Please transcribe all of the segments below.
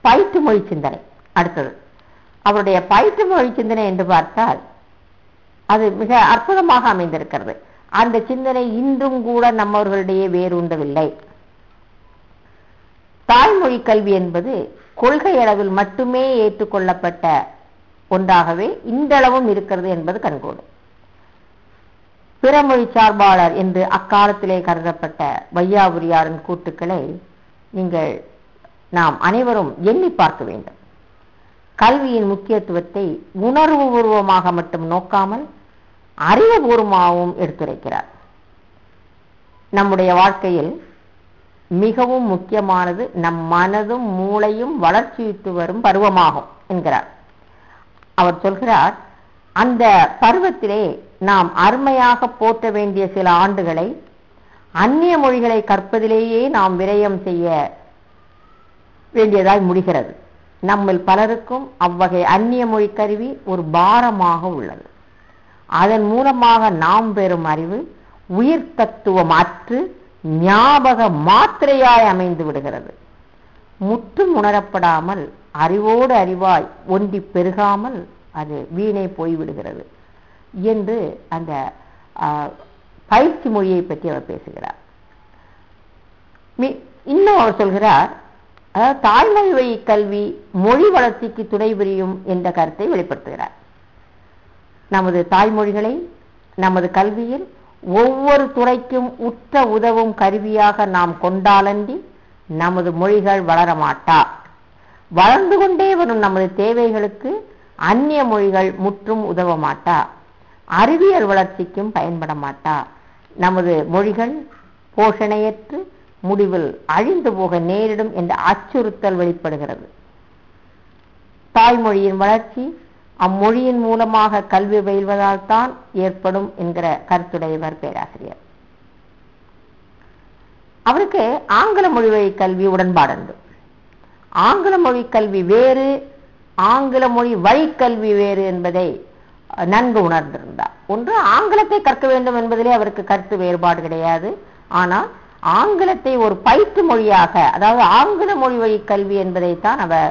பயிற்று மொழி சிந்தனை அடுத்தது அவருடைய பயிற்று மொழி சிந்தனை என்று பார்த்தால் அது மிக அற்புதமாக அமைந்திருக்கிறது அந்த சிந்தனை இன்றும் கூட நம்மவர்களிடையே வேரூன்றவில்லை தாய்மொழி கல்வி என்பது கொள்கை அளவில் மட்டுமே ஏற்றுக்கொள்ளப்பட்ட ஒன்றாகவே இன்றளவும் இருக்கிறது என்பது கண்கூடு பிறமொழி சார்பாளர் என்று அக்காலத்திலே கருதப்பட்ட வையாபுரியாரின் கூட்டுக்களை நீங்கள் நாம் அனைவரும் எண்ணி பார்க்க வேண்டும் கல்வியின் முக்கியத்துவத்தை உணர்வுபூர்வமாக மட்டும் நோக்காமல் அறிவுபூர்வமாகவும் எடுத்துரைக்கிறார் நம்முடைய வாழ்க்கையில் மிகவும் முக்கியமானது நம் மனதும் மூளையும் வளர்ச்சியுற்று வரும் பருவமாகும் என்கிறார் அவர் சொல்கிறார் அந்த பருவத்திலே நாம் அருமையாக போற்ற வேண்டிய சில ஆண்டுகளை அந்நிய மொழிகளை கற்பதிலேயே நாம் விரயம் செய்ய வேண்டியதாய் முடிகிறது நம்மில் பலருக்கும் அவ்வகை அந்நிய மொழி கருவி ஒரு பாரமாக உள்ளது அதன் மூலமாக நாம் பெறும் அறிவு உயிர் தத்துவம் அற்று ஞாபக மாத்திரையாய் அமைந்து விடுகிறது முற்றும் உணரப்படாமல் அறிவோடு அறிவாய் ஒன்றி பெருகாமல் அது வீணே போய்விடுகிறது என்று அந்த பயிற்சி மொழியை பற்றி அவர் பேசுகிறார் இன்னும் அவர் சொல்கிறார் அதாவது தாய்மொழி வழி கல்வி மொழி வளர்ச்சிக்கு துணை புரியும் என்ற கருத்தை வெளிப்படுத்துகிறார் நமது தாய்மொழிகளை நமது கல்வியில் ஒவ்வொரு துறைக்கும் உற்ற உதவும் கருவியாக நாம் கொண்டாலன்றி நமது மொழிகள் வளரமாட்டா வளர்ந்து கொண்டே வரும் நமது தேவைகளுக்கு அந்நிய மொழிகள் முற்றும் உதவ மாட்டா அறிவியல் வளர்ச்சிக்கும் பயன்பட மாட்டா நமது மொழிகள் போஷணையற்று முடிவில் அழிந்து போக நேரிடும் என்ற அச்சுறுத்தல் வெளிப்படுகிறது தாய்மொழியின் வளர்ச்சி அம்மொழியின் மூலமாக கல்வி பயில்வதால் தான் ஏற்படும் என்கிற கருத்துடையவர் பேராசிரியர் அவருக்கு ஆங்கில மொழி வழி கல்வி உடன்பாடுண்டு ஆங்கில மொழி கல்வி வேறு ஆங்கில மொழி வழிக்கல்வி வேறு என்பதை நன்கு உணர்ந்திருந்தார் ஒன்று ஆங்கிலத்தை கற்க வேண்டும் என்பதிலே அவருக்கு கருத்து வேறுபாடு கிடையாது ஆனால் ஆங்கிலத்தை ஒரு பயிற்று மொழியாக அதாவது ஆங்கில மொழி வழி கல்வி என்பதைத்தான் அவர்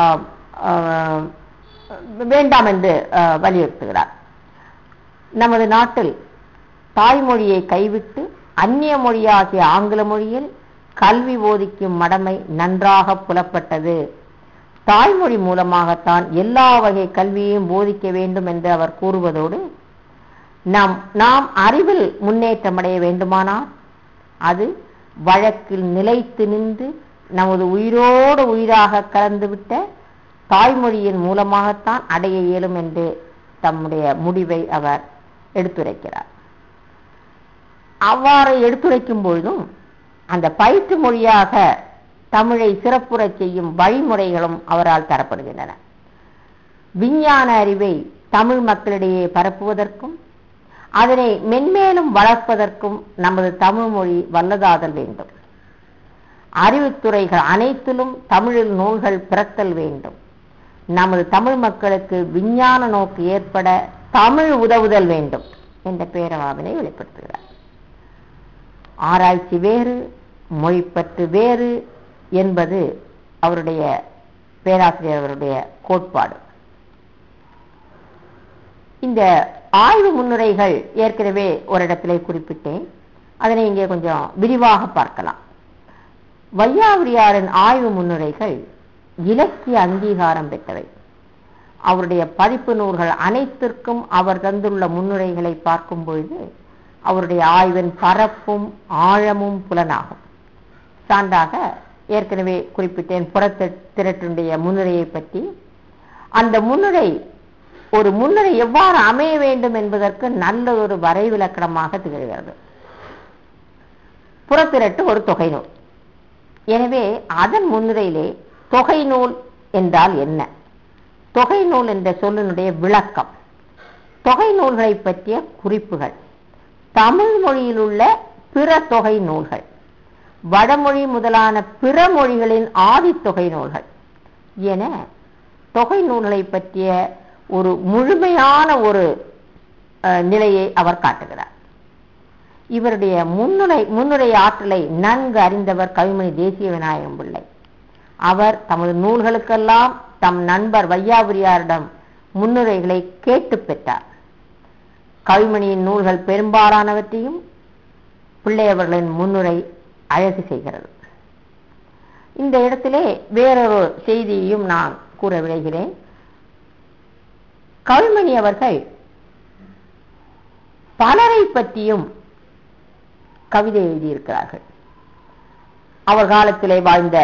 வேண்டாம் என்று வலியுறுத்துகிறார் நமது நாட்டில் தாய்மொழியை கைவிட்டு அந்நிய மொழியாகிய ஆங்கில மொழியில் கல்வி போதிக்கும் மடமை நன்றாக புலப்பட்டது தாய்மொழி மூலமாகத்தான் எல்லா வகை கல்வியையும் போதிக்க வேண்டும் என்று அவர் கூறுவதோடு நாம் நாம் அறிவில் முன்னேற்றமடைய வேண்டுமானால் அது வழக்கில் நிலைத்து நின்று நமது உயிரோடு உயிராக கலந்துவிட்ட தாய்மொழியின் மூலமாகத்தான் அடைய இயலும் என்று தம்முடைய முடிவை அவர் எடுத்துரைக்கிறார் அவ்வாறு எடுத்துரைக்கும் பொழுதும் அந்த பயிற்று மொழியாக தமிழை சிறப்புறச் செய்யும் வழிமுறைகளும் அவரால் தரப்படுகின்றன விஞ்ஞான அறிவை தமிழ் மக்களிடையே பரப்புவதற்கும் அதனை மென்மேலும் வளர்ப்பதற்கும் நமது தமிழ் மொழி வல்லதாதல் வேண்டும் அறிவுத்துறைகள் அனைத்திலும் தமிழில் நூல்கள் பிறத்தல் வேண்டும் நமது தமிழ் மக்களுக்கு விஞ்ஞான நோக்கு ஏற்பட தமிழ் உதவுதல் வேண்டும் என்ற பேரவாவினை வெளிப்படுத்துகிறார் ஆராய்ச்சி வேறு மொழிப்பற்று வேறு என்பது அவருடைய பேராசிரியர் அவருடைய கோட்பாடு இந்த ஆய்வு முன்னுரைகள் ஏற்கனவே ஒரு இடத்திலே குறிப்பிட்டேன் அதனை இங்கே கொஞ்சம் விரிவாக பார்க்கலாம் வையாபுரியாரின் ஆய்வு முன்னுரைகள் இலக்கிய அங்கீகாரம் பெற்றவை அவருடைய பதிப்பு நூல்கள் அனைத்திற்கும் அவர் தந்துள்ள முன்னுரைகளை பார்க்கும் பொழுது அவருடைய ஆய்வின் பரப்பும் ஆழமும் புலனாகும் சான்றாக ஏற்கனவே குறிப்பிட்டேன் புறத்திரட்டுடைய முன்னுரையை பற்றி அந்த முன்னுரை ஒரு முன்னுரை எவ்வாறு அமைய வேண்டும் என்பதற்கு நல்ல ஒரு வரைவிலக்கணமாக திகழ்கிறது புறத்திரட்டு ஒரு தொகை நூல் எனவே அதன் முன்னுரையிலே தொகை நூல் என்றால் என்ன தொகை நூல் என்ற சொல்லினுடைய விளக்கம் தொகை நூல்களை பற்றிய குறிப்புகள் தமிழ் மொழியில் உள்ள பிற தொகை நூல்கள் வடமொழி முதலான பிற மொழிகளின் ஆதித்தொகை நூல்கள் என தொகை நூல்களை பற்றிய ஒரு முழுமையான ஒரு நிலையை அவர் காட்டுகிறார் இவருடைய முன்னுரை முன்னுரை ஆற்றலை நன்கு அறிந்தவர் கவிமணி தேசிய விநாயகம் பிள்ளை அவர் தமது நூல்களுக்கெல்லாம் தம் நண்பர் வையாபுரியாரிடம் முன்னுரைகளை கேட்டு பெற்றார் கவிமணியின் நூல்கள் பெரும்பாலானவற்றையும் பிள்ளையவர்களின் முன்னுரை அழகு செய்கிறது இந்த இடத்திலே வேறொரு செய்தியையும் நான் கூற விளைகிறேன் கவிமணி அவர்கள் பலரை பற்றியும் கவிதை எழுதியிருக்கிறார்கள் அவர் காலத்திலே வாழ்ந்த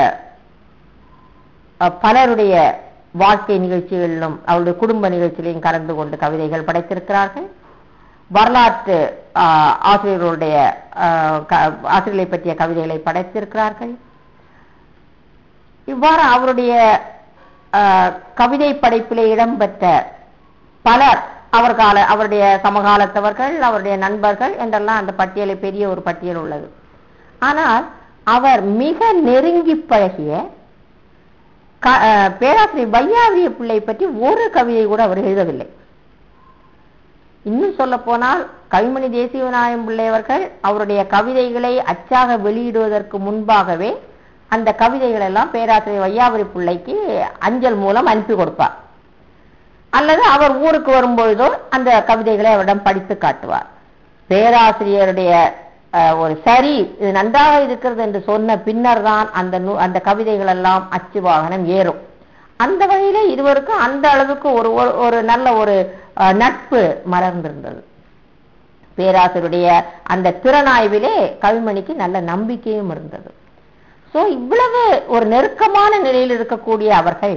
பலருடைய வாழ்க்கை நிகழ்ச்சிகளிலும் அவருடைய குடும்ப நிகழ்ச்சியிலையும் கலந்து கொண்டு கவிதைகள் படைத்திருக்கிறார்கள் வரலாற்று ஆசிரியர்களுடைய ஆசிரியர்களை பற்றிய கவிதைகளை படைத்திருக்கிறார்கள் இவ்வாறு அவருடைய கவிதை படைப்பிலே இடம்பெற்ற பலர் அவர் கால அவருடைய சமகாலத்தவர்கள் அவருடைய நண்பர்கள் என்றெல்லாம் அந்த பட்டியலை பெரிய ஒரு பட்டியல் உள்ளது ஆனால் அவர் மிக நெருங்கி பழகிய பேராசிரியர் வையாவிய பிள்ளை பற்றி ஒரு கவிதை கூட அவர் எழுதவில்லை இன்னும் சொல்ல போனால் கவிமணி தேசிய விநாயகம் பிள்ளை அவர்கள் அவருடைய கவிதைகளை அச்சாக வெளியிடுவதற்கு முன்பாகவே அந்த கவிதைகள் எல்லாம் பேராசிரியர் வையாபுரி பிள்ளைக்கு அஞ்சல் மூலம் அனுப்பி கொடுப்பார் அல்லது அவர் ஊருக்கு வரும்பொழுதோ அந்த கவிதைகளை அவரிடம் படித்து காட்டுவார் பேராசிரியருடைய ஒரு சரி இது நன்றாக இருக்கிறது என்று சொன்ன பின்னர் தான் அந்த அந்த கவிதைகள் எல்லாம் அச்சு வாகனம் ஏறும் அந்த வகையில இருவருக்கும் அந்த அளவுக்கு ஒரு ஒரு நல்ல ஒரு நட்பு மலர்ந்திருந்தது பேராசிரியருடைய அந்த திறனாய்விலே கவிமணிக்கு நல்ல நம்பிக்கையும் இருந்தது சோ இவ்வளவு ஒரு நெருக்கமான நிலையில் இருக்கக்கூடிய அவர்கள்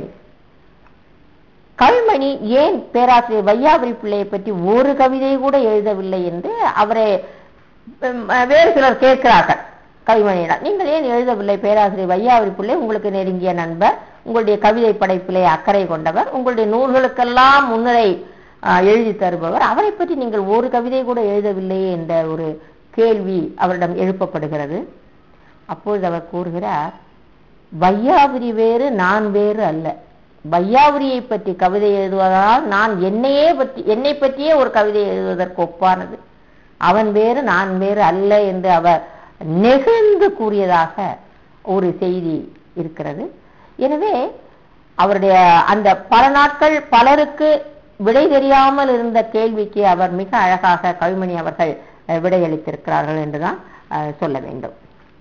கவிமணி ஏன் பேராசிரியர் வையாபுரி பிள்ளையை பற்றி ஒரு கவிதை கூட எழுதவில்லை என்று அவரை வேறு சிலர் கேட்கிறார்கள் கவிமணியிடம் நீங்கள் ஏன் எழுதவில்லை பேராசிரியர் வையாபுரி பிள்ளை உங்களுக்கு நெருங்கிய நண்பர் உங்களுடைய கவிதை படைப்பிலே அக்கறை கொண்டவர் உங்களுடைய நூல்களுக்கெல்லாம் முன்னுரை எழுதி தருபவர் அவரை பற்றி நீங்கள் ஒரு கவிதை கூட எழுதவில்லையே என்ற ஒரு கேள்வி அவரிடம் எழுப்பப்படுகிறது அப்பொழுது அவர் கூறுகிறார் வையாபுரி வேறு நான் வேறு அல்ல வையாபுரியை பற்றி கவிதை எழுதுவதால் நான் என்னையே பற்றி என்னை பற்றியே ஒரு கவிதை எழுதுவதற்கு ஒப்பானது அவன் வேறு நான் வேறு அல்ல என்று அவர் நெகிழ்ந்து கூறியதாக ஒரு செய்தி இருக்கிறது எனவே அவருடைய அந்த பல நாட்கள் பலருக்கு விடை தெரியாமல் இருந்த கேள்விக்கு அவர் மிக அழகாக கவிமணி அவர்கள் விடையளித்திருக்கிறார்கள் என்றுதான் சொல்ல வேண்டும்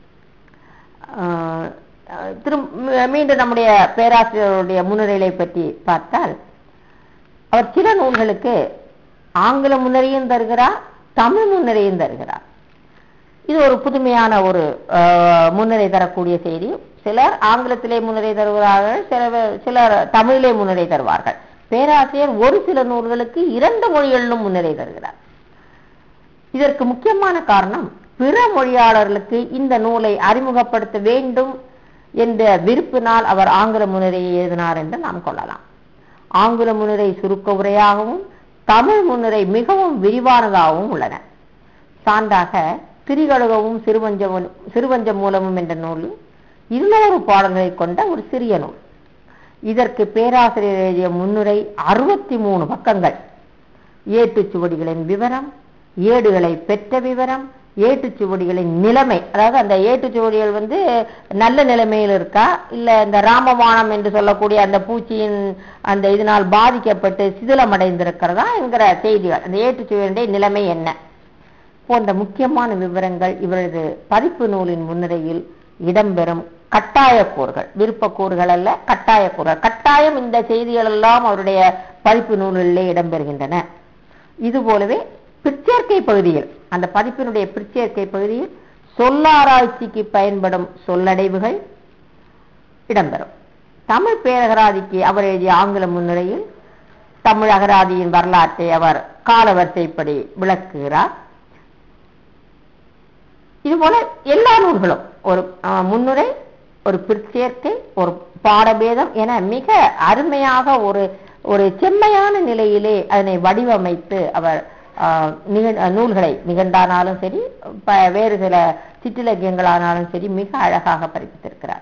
திரு மீண்டும் நம்முடைய பேராசிரியருடைய முன்னுரைகளை பற்றி பார்த்தால் அவர் சில நூல்களுக்கு ஆங்கில முன்னுரையும் தருகிறார் தமிழ் முன்னுரையும் தருகிறார் இது ஒரு புதுமையான ஒரு முன்னுரை தரக்கூடிய செய்தி சிலர் ஆங்கிலத்திலே முன்னுரை தருகிறார்கள் சில சிலர் தமிழிலே முன்னுரை தருவார்கள் பேராசிரியர் ஒரு சில நூல்களுக்கு இரண்டு மொழிகளிலும் முன்னுரை தருகிறார் இதற்கு முக்கியமான காரணம் பிற மொழியாளர்களுக்கு இந்த நூலை அறிமுகப்படுத்த வேண்டும் என்ற விருப்பினால் அவர் ஆங்கில முன்னுரையை எழுதினார் என்று நாம் கொள்ளலாம் ஆங்கில முன்னுரை சுருக்க உரையாகவும் தமிழ் முன்னுரை மிகவும் விரிவானதாகவும் உள்ளன சான்றாக திரிகழுகவும் சிறுவஞ்சமும் சிறுவஞ்ச மூலமும் என்ற நூல் இருநூறு பாடல்களை கொண்ட ஒரு சிறிய நூல் இதற்கு பேராசிரியர் எழுதிய முன்னுரை அறுபத்தி மூணு பக்கங்கள் ஏட்டுச்சுவடிகளின் விவரம் ஏடுகளை பெற்ற விவரம் ஏட்டுச்சுவடிகளின் நிலைமை அதாவது அந்த ஏட்டுச்சுவடிகள் வந்து நல்ல நிலைமையில் இருக்கா இல்ல இந்த ராமபாணம் என்று சொல்லக்கூடிய அந்த பூச்சியின் அந்த இதனால் பாதிக்கப்பட்டு சிதிலமடைந்திருக்கிறதா என்கிற செய்திகள் அந்த ஏட்டுச்சுவடியுடைய நிலைமை என்ன போன்ற முக்கியமான விவரங்கள் இவரது பதிப்பு நூலின் முன்னுரையில் இடம்பெறும் கட்டாயக்கூறுகள் விருப்பக்கூறுகள் அல்ல கட்டாயக்கூறுகள் கட்டாயம் இந்த செய்திகள் எல்லாம் அவருடைய பதிப்பு நூலிலே இடம்பெறுகின்றன இது போலவே பிற்சேர்க்கை பகுதியில் அந்த பதிப்பினுடைய பிற்சேர்க்கை பகுதியில் சொல்லாராய்ச்சிக்கு பயன்படும் சொல்லடைவுகள் இடம்பெறும் தமிழ் பேரகராதிக்கு அவர் எழுதிய ஆங்கில முன்னுரையில் தமிழ் அகராதியின் வரலாற்றை அவர் காலவரிசைப்படி விளக்குகிறார் இதுபோல எல்லா நூல்களும் ஒரு முன்னுரை ஒரு பிற்சேர்க்கை ஒரு பாடபேதம் என மிக அருமையாக ஒரு ஒரு செம்மையான நிலையிலே அதனை வடிவமைத்து அவர் நூல்களை நிகண்டானாலும் சரி வேறு சில சிற்றிலக்கியங்களானாலும் சரி மிக அழகாக பதிப்பித்திருக்கிறார்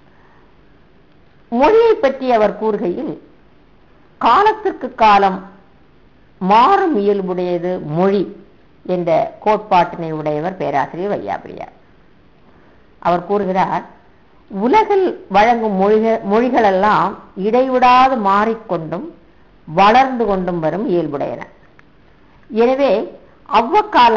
மொழியை பற்றி அவர் கூறுகையில் காலத்திற்கு காலம் மாறும் இயல்புடையது மொழி என்ற கோட்பாட்டினை உடையவர் பேராசிரியர் வையாபிரியார் அவர் கூறுகிறார் உலகில் வழங்கும் மொழிகள் மொழிகளெல்லாம் இடைவிடாது மாறிக்கொண்டும் வளர்ந்து கொண்டும் வரும் இயல்புடையன எனவே அவ்வக்கால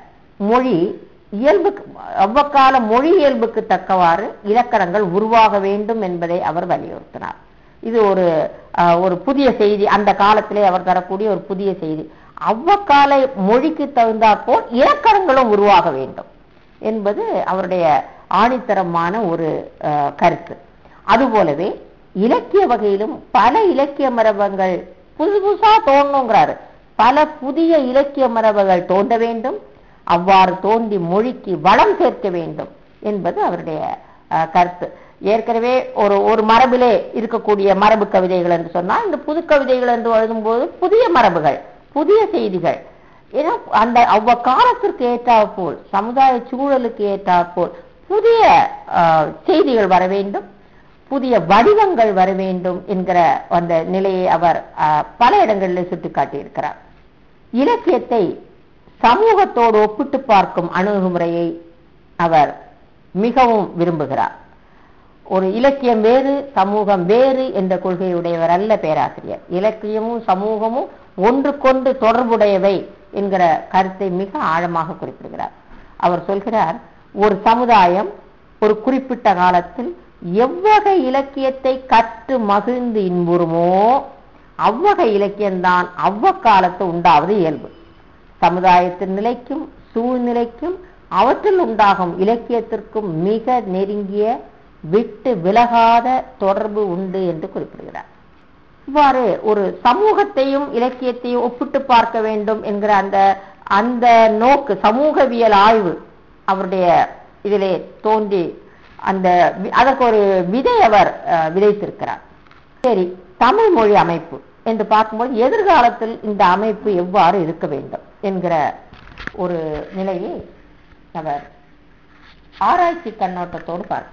மொழி இயல்புக்கு அவ்வக்கால மொழி இயல்புக்கு தக்கவாறு இலக்கணங்கள் உருவாக வேண்டும் என்பதை அவர் வலியுறுத்தினார் இது ஒரு அஹ், ஒரு புதிய செய்தி அந்த காலத்திலே அவர் தரக்கூடிய ஒரு புதிய செய்தி அவ்வக்கால மொழிக்கு தகுந்தாற்போல் இலக்கணங்களும் உருவாக வேண்டும் என்பது அவருடைய ஆணித்தரமான ஒரு அஹ், கருத்து அதுபோலவே இலக்கிய வகையிலும் பல இலக்கிய மரபங்கள் புதுசு புதுசா தோணுங்கிறாரு பல புதிய இலக்கிய மரபுகள் தோன்ற வேண்டும் அவ்வாறு தோன்றி மொழிக்கு வளம் சேர்க்க வேண்டும் என்பது அவருடைய அஹ், கருத்து ஏற்கனவே ஒரு ஒரு மரபிலே இருக்கக்கூடிய மரபு கவிதைகள் என்று சொன்னால் இந்த புது கவிதைகள் என்று எழுதும்போது புதிய மரபுகள் புதிய செய்திகள் ஏன்னா அந்த அவ்வ காலத்திற்கு ஏற்றாற்போல் சமுதாய சூழலுக்கு ஏற்றாற்போல் புதிய அஹ், செய்திகள் வர வேண்டும் புதிய வடிவங்கள் வர வேண்டும் என்கிற அந்த நிலையை அவர் அஹ், பல இடங்களில் சுட்டிக்காட்டியிருக்கிறார் இலக்கியத்தை சமூகத்தோடு ஒப்பிட்டு பார்க்கும் அணுகுமுறையை அவர் மிகவும் விரும்புகிறார் ஒரு இலக்கியம் வேறு சமூகம் வேறு என்ற கொள்கையுடையவர் அல்ல பேராசிரியர் இலக்கியமும் சமூகமும் ஒன்றுக்கொன்று தொடர்புடையவை என்கிற கருத்தை மிக ஆழமாக குறிப்பிடுகிறார் அவர் சொல்கிறார் ஒரு சமுதாயம் ஒரு குறிப்பிட்ட காலத்தில் எவ்வகை இலக்கியத்தை கற்று மகிழ்ந்து இன்புறுமோ அவ்வகை இலக்கியம்தான் அவ்வக்காலத்து உண்டாவது இயல்பு சமுதாயத்தின் நிலைக்கும் சூழ்நிலைக்கும் அவற்றில் உண்டாகும் இலக்கியத்திற்கும் மிக நெருங்கிய விட்டு விலகாத தொடர்பு உண்டு என்று குறிப்பிடுகிறார் இவ்வாறு ஒரு சமூகத்தையும் இலக்கியத்தையும் ஒப்பிட்டு பார்க்க வேண்டும் என்கிற அந்த அந்த நோக்கு சமூகவியல் ஆய்வு அவருடைய இதிலே தோன்றி அந்த வி- அதற்கு ஒரு விதை அவர் அஹ், விதைத்திருக்கிறார் சரி தமிழ் மொழி அமைப்பு என்று பார்க்கும்போது எதிர்காலத்தில் இந்த அமைப்பு எவ்வாறு இருக்க வேண்டும் என்கிற ஒரு நிலையை அவர் ஆராய்ச்சி கண்ணோட்டத்தோடு பார்க்கிறார்